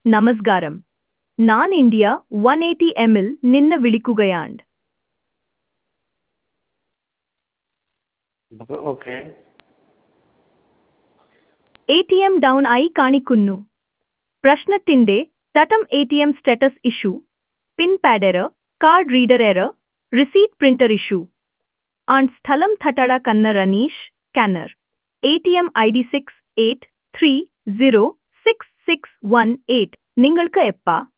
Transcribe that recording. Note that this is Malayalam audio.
നമസ്കാരം ഞാൻ ഇന്ത്യ വൺ എയ്റ്റി എമ്മിൽ നിന്ന് വിളിക്കുകയാണ് okay A T M down ആയി കാണിക്കുന്നു പ്രശ്നത്തിന്റെ തട്ടം A T M status issue pin pad error card reader error receipt printer issue ആണ് സ്ഥലം തട്ടട കന്ന Raneesh scanner A T M I D six eight three zero six six one eight നിങ്ങൾക്ക് എപ്പ